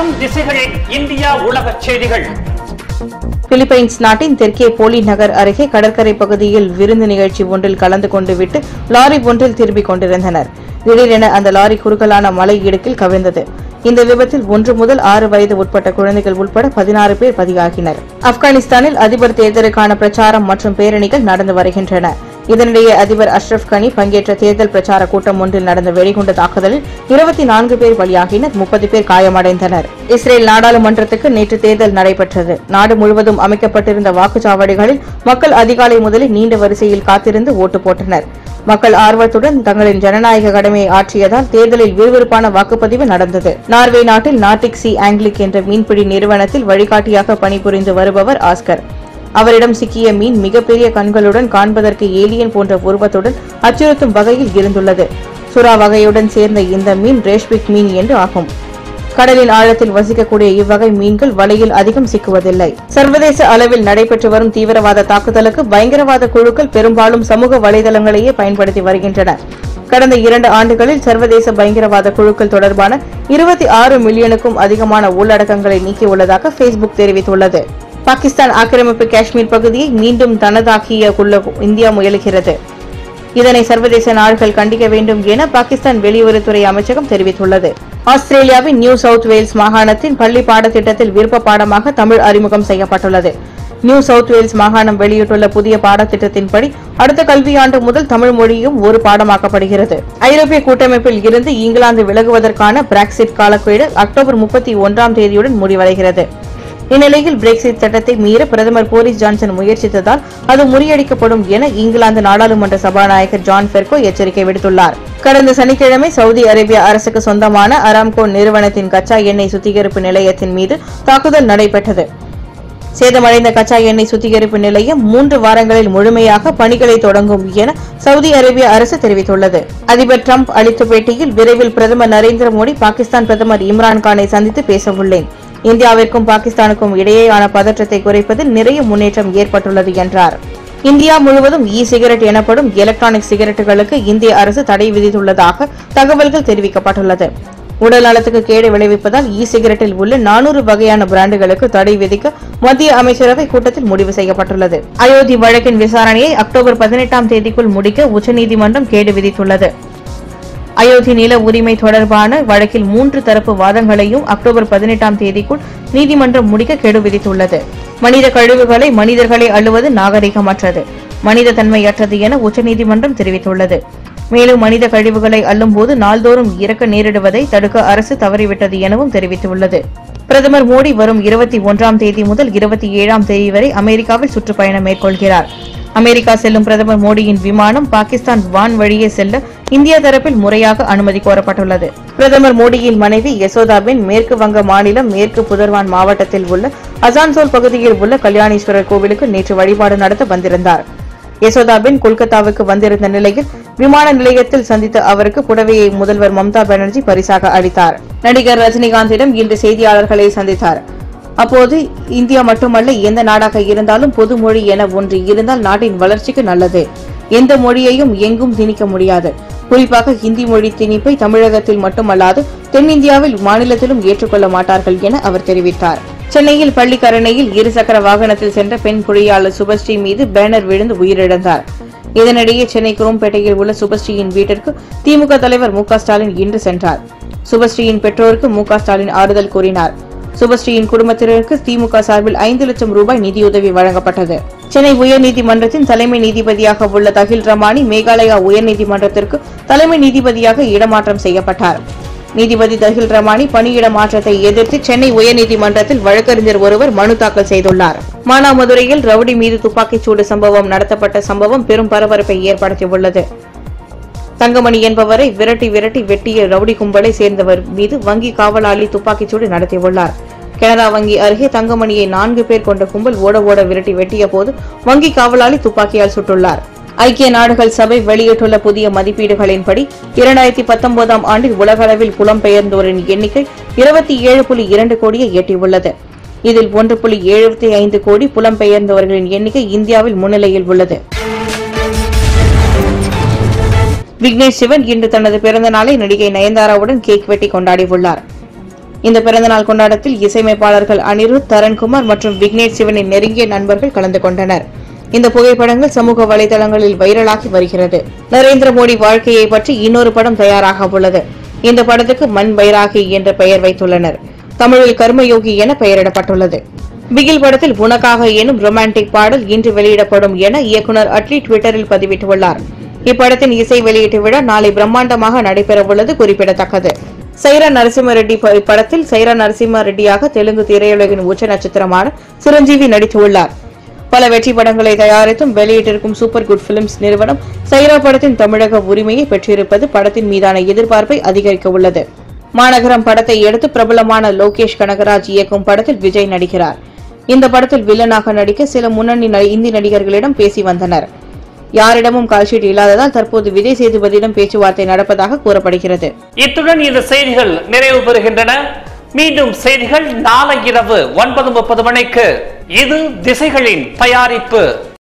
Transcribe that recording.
எண்ணும் திசைகளில் இந்தியா உலக செய்திகள் பிலிப்பைன்ஸ் நாட்டின் தெற்கே போலி நகர் அருகே கடற்கரை பகுதியில் விருந்து நிகழ்ச்சி ஒன்றில் கலந்து கொண்டு விட்டு லாரி ஒன்றில் திரும்பிக் கொண்டிருந்தனர் திடீரென அந்த லாரி குறுகலான மலை இடுக்கில் கவிழ்ந்தது இந்த விபத்தில் ஒன்று முதல் ஆறு வயது உட்பட்ட குழந்தைகள் உட்பட பதினாறு பேர் பதிவாகினர் ஆப்கானிஸ்தானில் அதிபர் தேர்தலுக்கான பிரச்சாரம் மற்றும் பேரணிகள் நடந்து வருகின்றன இதனிடையே அதிபர் அஷ்ரப் கனி பங்கேற்ற தேர்தல் பிரச்சார கூட்டம் ஒன்றில் நடந்த வெடிகுண்டு தாக்குதலில் இருபத்தி நான்கு பேர் பலியாகினர் முப்பது பேர் காயமடைந்தனர் இஸ்ரேல் நாடாளுமன்றத்துக்கு நேற்று தேர்தல் நடைபெற்றது நாடு முழுவதும் அமைக்கப்பட்டிருந்த வாக்குச்சாவடிகளில் மக்கள் அதிகாலை முதலே நீண்ட வரிசையில் காத்திருந்து ஓட்டு போட்டனர் மக்கள் ஆர்வத்துடன் தங்களின் ஜனநாயக கடமையை ஆற்றியதால் தேர்தலில் விறுவிறுப்பான வாக்குப்பதிவு நடந்தது நார்வே நாட்டில் நார்டிக் சி ஆங்கிலிக் என்ற மீன்பிடி நிறுவனத்தில் வழிகாட்டியாக பணிபுரிந்து வருபவர் ஆஸ்கர் அவரிடம் சிக்கிய மீன் மிகப்பெரிய கண்களுடன் காண்பதற்கு ஏலியன் போன்ற உருவத்துடன் அச்சுறுத்தும் வகையில் இருந்துள்ளது சுறா வகையுடன் சேர்ந்த இந்த மீன் ரேஷ்பிக் மீன் என்று ஆகும் கடலின் ஆழத்தில் வசிக்கக்கூடிய இவ்வகை மீன்கள் வலையில் அதிகம் சிக்குவதில்லை சர்வதேச அளவில் நடைபெற்று வரும் தீவிரவாத தாக்குதலுக்கு பயங்கரவாத குழுக்கள் பெரும்பாலும் சமூக வலைதளங்களையே பயன்படுத்தி வருகின்றன கடந்த இரண்டு ஆண்டுகளில் சர்வதேச பயங்கரவாத குழுக்கள் தொடர்பான இருபத்தி ஆறு மில்லியனுக்கும் அதிகமான உள்ளடக்கங்களை நீக்கியுள்ளதாக ஃபேஸ்புக் தெரிவித்துள்ளது பாகிஸ்தான் ஆக்கிரமிப்பு காஷ்மீர் பகுதியை மீண்டும் தனதாக்கிய கொள்ள இந்தியா முயலுகிறது இதனை சர்வதேச நாடுகள் கண்டிக்க வேண்டும் என பாகிஸ்தான் வெளியுறவுத்துறை அமைச்சகம் தெரிவித்துள்ளது ஆஸ்திரேலியாவின் நியூ சவுத் வேல்ஸ் மாகாணத்தின் பள்ளி பாடத்திட்டத்தில் விருப்ப பாடமாக தமிழ் அறிமுகம் செய்யப்பட்டுள்ளது நியூ சவுத் வேல்ஸ் மாகாணம் வெளியிட்டுள்ள புதிய பாடத்திட்டத்தின்படி அடுத்த கல்வியாண்டு முதல் தமிழ் மொழியும் ஒரு பாடமாக்கப்படுகிறது ஐரோப்பிய கூட்டமைப்பில் இருந்து இங்கிலாந்து விலகுவதற்கான பிராக்சிட் காலக்கெடு அக்டோபர் முப்பத்தி ஒன்றாம் தேதியுடன் முடிவடைகிறது இந்நிலையில் பிரெக்சிட் சட்டத்தை மீற பிரதமர் போரிஸ் ஜான்சன் முயற்சித்ததால் அது முறியடிக்கப்படும் என இங்கிலாந்து நாடாளுமன்ற சபாநாயகர் ஜான் பெர்கோ எச்சரிக்கை விடுத்துள்ளார் கடந்த சனிக்கிழமை சவுதி அரேபியா அரசுக்கு சொந்தமான அராம்கோ நிறுவனத்தின் கச்சா எண்ணெய் சுத்திகரிப்பு நிலையத்தின் மீது தாக்குதல் நடைபெற்றது சேதமடைந்த கச்சா எண்ணெய் சுத்திகரிப்பு நிலையம் மூன்று வாரங்களில் முழுமையாக பணிகளை தொடங்கும் என சவுதி அரேபிய அரசு தெரிவித்துள்ளது அதிபர் டிரம்ப் அளித்த பேட்டியில் விரைவில் பிரதமர் நரேந்திர மோடி பாகிஸ்தான் பிரதமர் இம்ரான் கானை சந்தித்து பேசவுள்ளேன் இந்தியாவிற்கும் பாகிஸ்தானுக்கும் இடையேயான பதற்றத்தை குறைப்பதில் நிறைய முன்னேற்றம் ஏற்பட்டுள்ளது என்றார் இந்தியா முழுவதும் இ சிகரெட் எனப்படும் எலக்ட்ரானிக் சிகரெட்டுகளுக்கு இந்திய அரசு தடை விதித்துள்ளதாக தகவல்கள் தெரிவிக்கப்பட்டுள்ளது உடல் நலத்துக்கு கேடு விளைவிப்பதால் இ சிகரெட்டில் உள்ள நானூறு வகையான பிராண்டுகளுக்கு தடை விதிக்க மத்திய அமைச்சரவை கூட்டத்தில் முடிவு செய்யப்பட்டுள்ளது அயோத்தி வழக்கின் விசாரணையை அக்டோபர் பதினெட்டாம் தேதிக்குள் முடிக்க உச்சநீதிமன்றம் கேடு விதித்துள்ளது அயோத்தி நில உரிமை தொடர்பான வழக்கில் மூன்று தரப்பு வாதங்களையும் அக்டோபர் பதினெட்டாம் தேதிக்குள் நீதிமன்றம் முடிக்க கெடு விதித்துள்ளது மனித கழிவுகளை மனிதர்களை அள்ளுவது நாகரிகமற்றது மனித தன்மையற்றது என உச்சநீதிமன்றம் தெரிவித்துள்ளது மேலும் மனித கழிவுகளை அள்ளும்போது நாள்தோறும் இறக்க நேரிடுவதை தடுக்க அரசு தவறிவிட்டது எனவும் தெரிவித்துள்ளது பிரதமர் மோடி வரும் இருபத்தி ஒன்றாம் தேதி முதல் இருபத்தி ஏழாம் தேதி வரை அமெரிக்காவில் சுற்றுப்பயணம் மேற்கொள்கிறார் அமெரிக்கா செல்லும் பிரதமர் மோடியின் விமானம் பாகிஸ்தான் வான் வழியே செல்ல இந்திய தரப்பில் முறையாக அனுமதி கோரப்பட்டுள்ளது பிரதமர் மோடியின் மனைவி யசோதாபென் மேற்கு வங்க மாநிலம் மேற்கு புதர்வான் மாவட்டத்தில் உள்ள அசான்சோல் பகுதியில் உள்ள கல்யாணீஸ்வரர் கோவிலுக்கு நேற்று வழிபாடு நடத்த வந்திருந்தார் யசோதாபென் கொல்கத்தாவுக்கு வந்திருந்த நிலையில் விமான நிலையத்தில் சந்தித்த அவருக்கு புடவையை முதல்வர் மம்தா பானர்ஜி பரிசாக அளித்தார் நடிகர் ரஜினிகாந்திடம் இன்று செய்தியாளர்களை சந்தித்தார் அப்போது இந்தியா மட்டுமல்ல எந்த நாடாக இருந்தாலும் பொது மொழி என ஒன்று இருந்தால் நாட்டின் வளர்ச்சிக்கு நல்லது எந்த மொழியையும் எங்கும் திணிக்க முடியாது குறிப்பாக ஹிந்தி மொழி திணிப்பை தமிழகத்தில் மட்டுமல்லாது தென்னிந்தியாவில் மாநிலத்திலும் ஏற்றுக்கொள்ள மாட்டார்கள் என அவர் தெரிவித்தார் சென்னையில் பள்ளிக்கரணையில் இருசக்கர வாகனத்தில் சென்ற பெண் பொறியாளர் சுபஸ்ரீ மீது பேனர் விழுந்து உயிரிழந்தார் இதனிடையே சென்னை குரோம்பேட்டையில் உள்ள சுபஸ்ரீயின் வீட்டிற்கு திமுக தலைவர் மு க ஸ்டாலின் இன்று சென்றார் சுபஸ்ரீயின் பெற்றோருக்கு மு க ஸ்டாலின் ஆறுதல் கூறினார் சுபஸ்ரீயின் குடும்பத்தினருக்கு திமுக சார்பில் ஐந்து லட்சம் ரூபாய் நிதியுதவி வழங்கப்பட்டது சென்னை உயர்நீதிமன்றத்தின் தலைமை நீதிபதியாக உள்ள தஹில் ரமானி மேகாலயா உயர்நீதிமன்றத்திற்கு தலைமை நீதிபதியாக இடமாற்றம் செய்யப்பட்டார் நீதிபதி தஹில் ரமானி பணியிட மாற்றத்தை எதிர்த்து சென்னை உயர்நீதிமன்றத்தில் வழக்கறிஞர் ஒருவர் மனு தாக்கல் செய்துள்ளார் மானாமதுரையில் ரவுடி மீது துப்பாக்கிச் சூடு சம்பவம் நடத்தப்பட்ட சம்பவம் பெரும் பரபரப்பை ஏற்படுத்தியுள்ளது தங்கமணி என்பவரை விரட்டி விரட்டி வெட்டிய ரவுடி கும்பலை சேர்ந்தவர் மீது வங்கி காவலாளி துப்பாக்கிச்சூடு நடத்தியுள்ளார் கனரா வங்கி அருகே தங்கமணியை நான்கு பேர் கொண்ட கும்பல் ஓட ஓட விரட்டி வெட்டிய போது வங்கி காவலாளி துப்பாக்கியால் சுட்டுள்ளார் ஐக்கிய நாடுகள் சபை வெளியிட்டுள்ள புதிய மதிப்பீடுகளின்படி இரண்டாயிரத்தி பத்தொன்பதாம் ஆண்டில் உலகளவில் புலம்பெயர்ந்தோரின் எண்ணிக்கை இருபத்தி ஏழு புள்ளி இரண்டு கோடியை எட்டியுள்ளது இதில் ஒன்று புள்ளி எழுபத்தி ஐந்து கோடி புலம்பெயர்ந்தவர்களின் எண்ணிக்கை இந்தியாவில் முன்னிலையில் உள்ளது விக்னேஷ் சிவன் இன்று தனது பிறந்த நாளை நடிகை நயன்தாராவுடன் கேக் வெட்டி கொண்டாடியுள்ளார் இந்த பிறந்தநாள் கொண்டாட்டத்தில் இசையமைப்பாளர்கள் அனிருத் தரண்குமார் மற்றும் விக்னேஷ் சிவனின் நெருங்கிய நண்பர்கள் கலந்து கொண்டனர் இந்த புகைப்படங்கள் சமூக வலைதளங்களில் வைரலாகி வருகிறது நரேந்திர மோடி வாழ்க்கையை பற்றி இன்னொரு படம் தயாராக உள்ளது இந்த படத்துக்கு மண் பைராகி என்ற பெயர் வைத்துள்ளனர் தமிழில் கர்மயோகி என பெயரிடப்பட்டுள்ளது பிகில் படத்தில் உனக்காக எனும் ரொமான்டிக் பாடல் இன்று வெளியிடப்படும் என இயக்குனர் அட்லி ட்விட்டரில் பதிவிட்டுள்ளார் இப்படத்தின் இசை வெளியீட்டு விழா நாளை பிரம்மாண்டமாக நடைபெறவுள்ளது குறிப்பிடத்தக்கது சைரா நரசிம்ம ரெட்டி ப- இப்படத்தில் சைரா நரசிம்ம ரெட்டியாக தெலுங்கு திரையுலகின் உச்ச நட்சத்திரமான சிரஞ்சீவி நடித்துள்ளார் பல வெற்றி படங்களை தயாரித்தும் வெளியிட்டிருக்கும் சூப்பர் குட் பிலிம்ஸ் நிறுவனம் சைரா படத்தின் தமிழக உரிமையை பெற்றிருப்பது படத்தின் மீதான எதிர்பார்ப்பை அதிகரிக்க உள்ளது மாநகரம் படத்தை எடுத்து பிரபலமான லோகேஷ் கனகராஜ் இயக்கும் படத்தில் விஜய் நடிக்கிறார் இந்த படத்தில் வில்லனாக நடிக்க சில முன்னணி ந- இந்தி நடிகர்களிடம் பேசி வந்தனர் யாரிடமும் கால்ஷீட் இல்லாததால் தற்போது விஜய் சேதுபதியிடம் பேச்சுவார்த்தை நடப்பதாக கூறப்படுகிறது இத்துடன் இந்த செய்திகள் நிறைவு பெறுகின்றன மீண்டும் செய்திகள் நாளை இரவு ஒன்பது முப்பது மணிக்கு இது திசைகளின் தயாரிப்பு